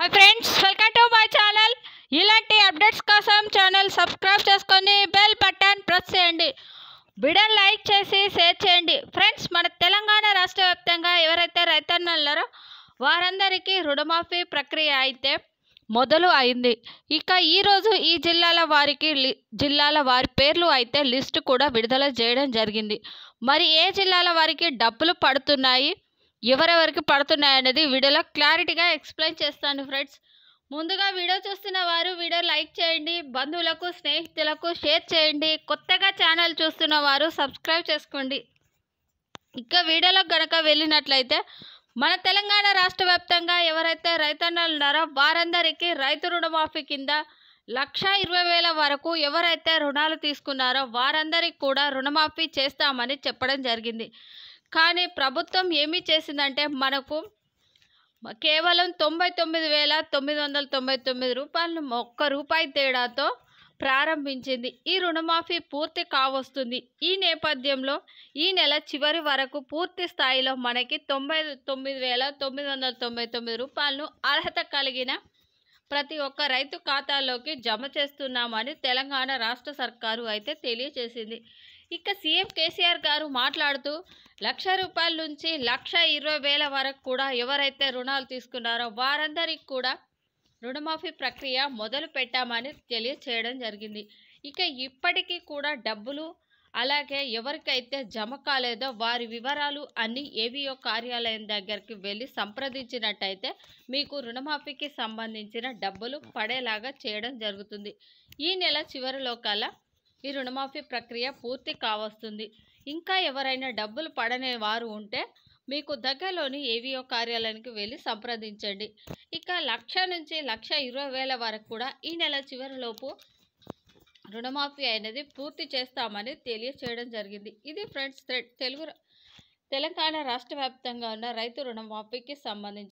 hi friends welcome to my channel ఇలాంటి updates కోసం channel subscribe చేసుకొని బెల్ బటన్ ప్రెస్ చేయండి వీడియోని లైక్ చేసి షేర్ చేయండి ఫ్రెండ్స్ మన తెలంగాణ రాష్ట్ర వ్యాప్తంగా ఎవరైతే రైతన్నలారో వారందరికీ రుణమాఫీ ప్రక్రియ అయితే మొదలు అయింది ఇక ఈరోజు ఈ జిల్లాల వారికి లి- జిల్లాల వారి పేర్లు అయితే లిస్టు కూడా విడుదల చేయడం జరిగింది మరి ఏ జిల్లాల వారికి డబ్బులు పడుతున్నాయి ఎవరెవరికి పడుతున్నాయి అనేది వీడియోలో క్లారిటీగా ఎక్స్ప్లెయిన్ చేస్తాను ఫ్రెండ్స్ ముందుగా వీడియో చూస్తున్న వారు వీడియో లైక్ చేయండి బంధువులకు స్నేహితులకు షేర్ చేయండి కొత్తగా ఛానల్ చూస్తున్న వారు సబ్స్క్రైబ్ చేసుకోండి ఇక వీడియోలో గనక వెళ్ళినట్లయితే మన తెలంగాణ రాష్ట్ర వ్యాప్తంగా ఎవరైతే రైతన్నలు ఉన్నారో వారందరికీ రైతు రుణమాఫీ కింద లక్ష ఇరవై వేల వరకు ఎవరైతే రుణాలు తీసుకున్నారో వారందరికీ కూడా రుణమాఫీ చేస్తామని చెప్పడం జరిగింది కానీ ప్రభుత్వం ఏమి చేసిందంటే మనకు కేవలం తొంభై తొమ్మిది వేల తొమ్మిది వందల తొంభై తొమ్మిది రూపాయలను ఒక్క రూపాయి తేడాతో ప్రారంభించింది ఈ రుణమాఫీ పూర్తి కావస్తుంది ఈ నేపథ్యంలో ఈ నెల చివరి వరకు పూర్తి స్థాయిలో మనకి తొంభై తొమ్మిది వేల తొమ్మిది వందల తొంభై తొమ్మిది రూపాయలను అర్హత కలిగిన ప్రతి ఒక్క రైతు ఖాతాలోకి జమ చేస్తున్నామని తెలంగాణ రాష్ట్ర సర్కారు అయితే తెలియజేసింది ఇక సీఎం కేసీఆర్ గారు మాట్లాడుతూ లక్ష రూపాయల నుంచి లక్ష ఇరవై వేల వరకు కూడా ఎవరైతే రుణాలు తీసుకున్నారో వారందరికీ కూడా రుణమాఫీ ప్రక్రియ మొదలు పెట్టామని తెలియచేయడం జరిగింది ఇక ఇప్పటికీ కూడా డబ్బులు అలాగే ఎవరికైతే జమ కాలేదో వారి వివరాలు అన్ని ఏవిఓ కార్యాలయం దగ్గరికి వెళ్ళి సంప్రదించినట్టయితే మీకు రుణమాఫీకి సంబంధించిన డబ్బులు పడేలాగా చేయడం జరుగుతుంది ఈ నెల చివరిలో కల్లా ఈ రుణమాఫీ ప్రక్రియ పూర్తి కావస్తుంది ఇంకా ఎవరైనా డబ్బులు పడనే వారు ఉంటే మీకు దగ్గరలోని ఏవిఓ కార్యాలయానికి వెళ్ళి సంప్రదించండి ఇక లక్ష నుంచి లక్ష ఇరవై వేల వరకు కూడా ఈ నెల చివరిలోపు రుణమాఫీ అనేది పూర్తి చేస్తామని తెలియచేయడం జరిగింది ఇది ఫ్రెండ్స్ తెలుగు తెలంగాణ రాష్ట్ర వ్యాప్తంగా ఉన్న రైతు రుణమాఫీకి సంబంధించి